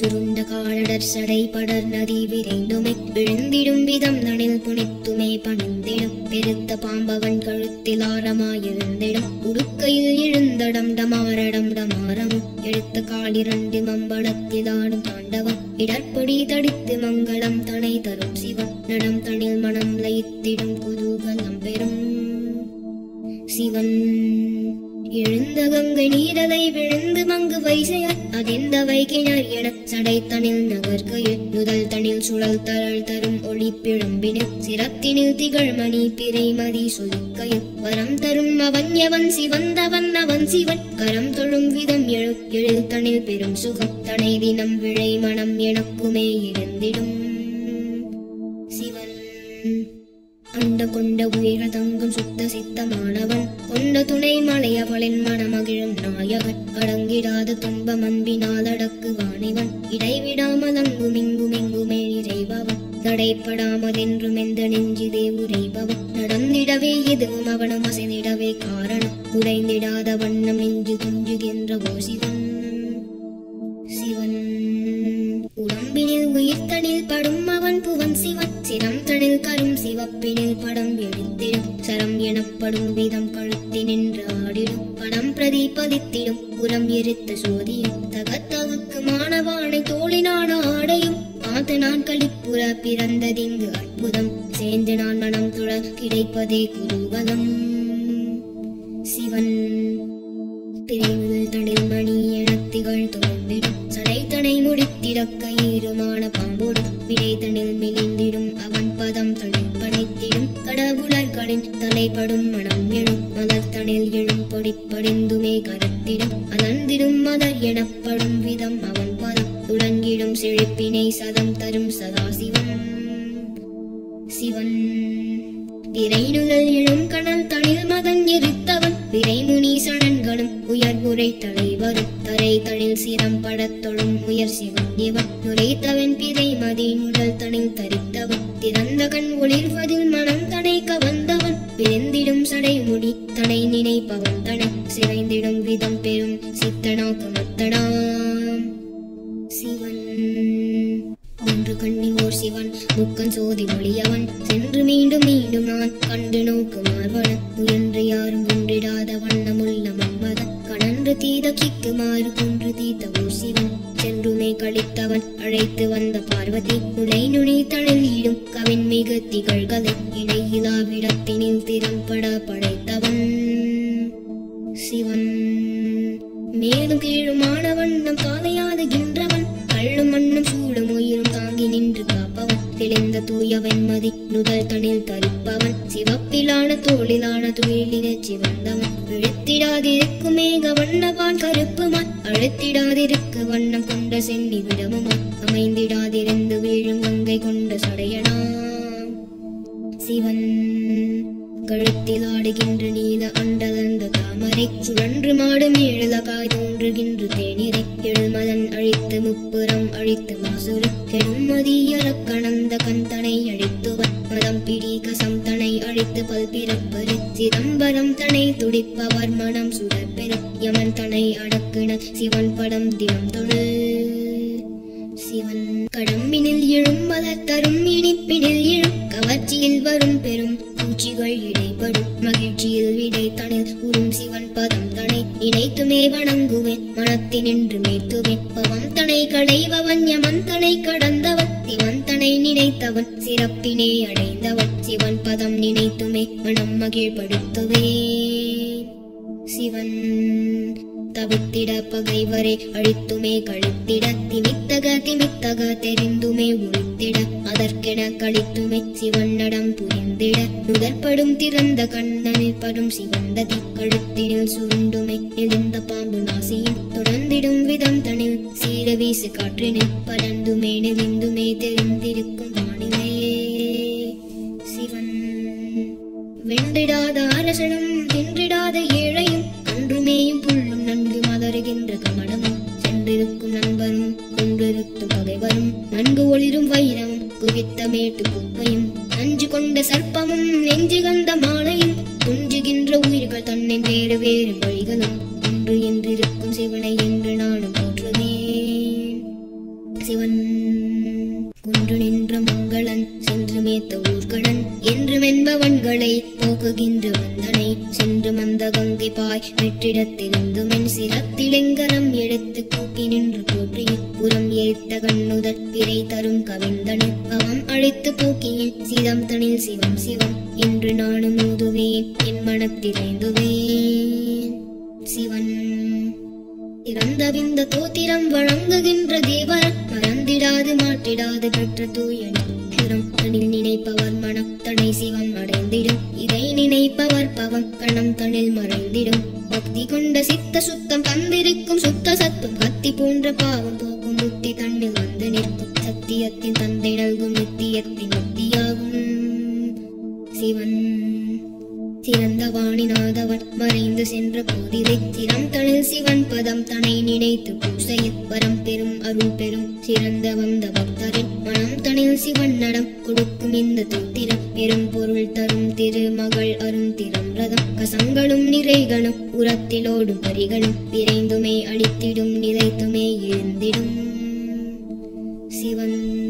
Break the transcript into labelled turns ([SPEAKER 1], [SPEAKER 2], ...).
[SPEAKER 1] சுருண்ட காலடர் சடை படர் நதி விரைந்துமே விழுந்திடும் விதம் நனில் புனித்துமே பணிந்திடும் பெருத்த பாம்பவன் கழுத்தில் ஆரமாயிருந்திடும் உடுக்கையில் எழுந்தடம் டமாரடம் டமாரமும் எடுத்த காலிரண்டு மம்பளத்தில் ஆடும் தாண்டவம் இடர்படி தடித்து மங்களம் தனை தரும் சிவன் நடம் தனில் மனம் லயித்திடும் குதூகலம் பெறும் சிவன் எழுந்த கங்கை நீரலை விழுந்து மங்கு வைசையார் அதெந்த வைக்கினார் என சடைத்தனில் நகர்கையில் நுதல் தனில் சுழல் தரள் தரும் ஒளி பிழம்பினில் சிரத்தினில் திகழ் மணி பிறைமதி சொலிக்கையில் வரம் தரும் அவன் எவன் சிவந்தவன் அவன் சிவன் கரம் தொழும் விதம் எழு எழுத்தனில் பெரும் சுகம் தனை தினம் விழை மனம் எனக்குமே இருந்திடும் சிவன் அண்ட கொண்ட உயிர தங்கும் சுத்த சித்தமானவன் கொண்ட துணை மலையவளின் மனமகிழும் நாயகன் அடங்கிடாத துன்பம் அன்பினால் அடக்குவானிவன் இடைவிடாமல் அங்கும் இங்கும் எங்குமே இறைபவன் தடைப்படாமதென்றும் எந்த நெஞ்சிதே உரைபவன் நடந்திடவே எதுவும் அவனும் அசைந்திடவே காரணம் உடைந்திடாத வண்ணம் நெஞ்சு துஞ்சுகின்ற ஓசிவன் சிவன் உடம்பினில் உயிர்த்தனில் படும் அவன் புவன் சிவன் சிரம் தனில் கரும் சிவப்பினில் படம் எழுத்திடும் சரம் எனப்படும் விதம் கழுத்தி நின்று ஆடிடும் படம் பிரதிபலித்திடும் புறம் எரித்த சோதியும் தகத்தவுக்கு மாணவானை தோழினான ஆடையும் பார்த்து நான் கழிப்புற பிறந்ததிங்கு அற்புதம் சேர்ந்து நான் மனம் துழ கிடைப்பதே குருவலம் சிவன் பிரிவுகள் தனில் மணி எனத் திகழ் தோன்றிடும் சடை தனை முடித்திடக் கயிறுமான பாம்போடும் விடை தனில் மெலிந்திடும் அவன் பதம் தனில் படைத்திடும் கடவுளர்களின் தலைப்படும் மனம் எழும் மலர் தனில் எழும் பொடி படிந்துமே கரத்திடும் அலர்ந்திடும் மலர் எனப்படும் விதம் அவன் பதம் துடங்கிடும் செழிப்பினை சதம் தரும் சதாசிவம் சிவன் விரைநுதல் எழும் கடல் தனில் மதன் எரித்தவன் விரைமுனி சடன்களும் உயர்வுரை தலைவரும் தரை தனில் சிரம் படத்தொழும் உயர் சிவன் இவன் நுரைத்தவன் பிறை மதி நுடல் தனில் தரித்தவன் திறந்த கண் ஒளிர்வதில் மனம் தனை கவர்ந்தவன் விரைந்திடும் சடை முடி தனை நினைப்பவன் தனை சிறைந்திடும் விதம் பெறும் சித்தனாக்கு மத்தனாம் சிவன் ஒன்று கண்ணி ஓர் சிவன் முக்கன் சோதி ஒளியவன் சென்று மீண்டும் மீண்டும் நான் கண்டு நோக்குமார்வன் முயன்று யாரும் குன்றிடாத வண்ணமுள்ள மன்மதன் கணன்று தீத கிக்குமாறு குன்று தீத்த ஓர் சிவன் சென்றுமே கழித்தவன் அழைத்து வந்த பார்வதி நுழை நுனி தழில் ஈடும் கவின் மிகு திகழ்களை இடையிலா விடத்தினில் திறம்பட படைத்தவன் சிவன் மேலும் கீழுமான வண்ணம் காலையாதுகின்றவன் கள்ளும் மண்ணும் சூடும் உயிரும் தாங்கி நின்று காப்பவன் தெளிந்த தூய வெண்மதி நுதல் தனில் தரிப்பவன் சிவப்பிலான தோளிலான துயிலினச் சிவந்தவன் இழுத்திடாதிருக்கும் மேக வண்ணவான் கருப்புமான் அழுத்திடாதிருக்கு வண்ணம் கொண்ட சென்னி விடமுமான் அமைந்திடாதிருந்து வீழும் கங்கை கொண்ட சடையனாம் சிவன் கழுத்தில் ஆடுகின்ற நீல அண்டலந்த தாமரை சுழன்று மாடும் ஏழலகாய் தோன்றுகின்ற தேநீரை எழுமதன் அழித்து முப்புறம் அழித்து மாசுரு கெடும் மதியற கணந்த கந்தனை அழித்துவன் மதம் பிடி கசம் தனை அழித்து பல்பிறப்பரு சிதம்பரம் தனை துடிப்பவர் மனம் சுடற்பெரு யமன் தனை அடக்குன சிவன் படம் தினம் தொழு சிவன் கடம்பினில் எழும் மலர் தரும் இனிப்பினில் எழும் கவர்ச்சியில் வரும் பெரும் பூச்சிகள் இடைப்படும் மகிழ்ச்சியில் விடை தனில் உறும் சிவன் பதம் தனை நினைத்துமே வணங்குவேன் மனத்தினின்று மேத்துவேன் பவன் தனை கடைபவன் யமன் தனை கடந்தவன் சிவன் தனை நினைத்தவன் சிறப்பினை அடைந்தவன் சிவன் பதம் நினைத்துமே மனம் மகிழ்படுத்துவேன் சிவன் தவித்திட பகைவரை அழித்துமே கழித்திட திமித்தக திமித்தக தெரிந்துமே ஒழித்திட அதற்கென கழித்துமே சிவன் நடம் புரிந்திட நுதற்படும் திறந்த கண்ணனில் படும் சிவந்ததி கழுத்தினில் சுருண்டுமே எழுந்த பாம்பு நாசியும் தொடர்ந்திடும் விதம் தனில் சீர வீசு காற்றினில் பறந்துமே நெறிந்துமே தெரிந்திருக்கும் வானிலையே சிவன் வென்றிடாத அரசனும் தின்றிடாத ஏழையும் அன்றுமேயும் புல்லும் நன்கு மலருகின்ற கமலமும் சென்றிருக்கும் நண்பரும் கொன்றிருக்கும் பகைவரும் நன்கு ஒளிரும் வைரமும் குவித்த மேட்டு குப்பையும் நஞ்சு கொண்ட சர்ப்பமும் நெஞ்சு கந்த மாலையும் துஞ்சுகின்ற உயிர்கள் தன்னை வேறு வேறு வழிகளும் ஒன்று என்றிருக்கும் சிவனை என்று நானும் போற்றுவேன் கடன் என்று மென்பவன்களை போக்குகின்ற வந்தனை சென்று மந்த கங்கை பாய் வெற்றிடத்திலிருந்து மென் சிரத்திலெங்கரம் எடுத்து கூப்பி நின்று போற்றி புறம் ஏத்த கண்ணுதற் பிறை தரும் கவிந்தனை பவம் அழித்து போக்கியின் சிதம் தனில் சிவம் சிவம் என்று நானும் ஊதுவேன் என் மனத்திரைந்துவேன் சிவன் இறந்த விந்த தோத்திரம் வழங்குகின்ற தேவர் மறந்திடாது மாற்றிடாது பெற்ற தூயனும் தனில் நினைப்பவர் மனம் தனை சிவம் அடைந்திடும் இதை நினைப்பவர் பவம் கணம் தனில் மறைந்திடும் பக்தி கொண்ட சித்த சுத்தம் தந்திருக்கும் சுத்த சத்தும் கத்தி போன்ற பாவம் போக்கும் புத்தி தன்னில் வந்து நிற்கும் சத்தியத்தின் தந்தை நல்கும் நித்தியத்தின் முக்தியாகும் சிவன் சிறந்த வாணிநாதவன் மறைந்து சென்ற போதிலை சிரம் தனில் சிவன் பதம் தனை நினைத்து பூசையில் வரம் பெரும் அருள் பெரும் சிறந்த வந்த பக்தரின் மனம் தனில் சிவன் நடம் கொடுக்கும் இந்த தோத்திரம் பெரும் பொருள் தரும் திருமகள் அரும் திறம் ரதம் கசங்களும் நிறைகளும் உரத்திலோடும் பரிகளும் விரைந்துமே அழித்திடும் நிலைத்துமே எழுந்திடும் சிவன்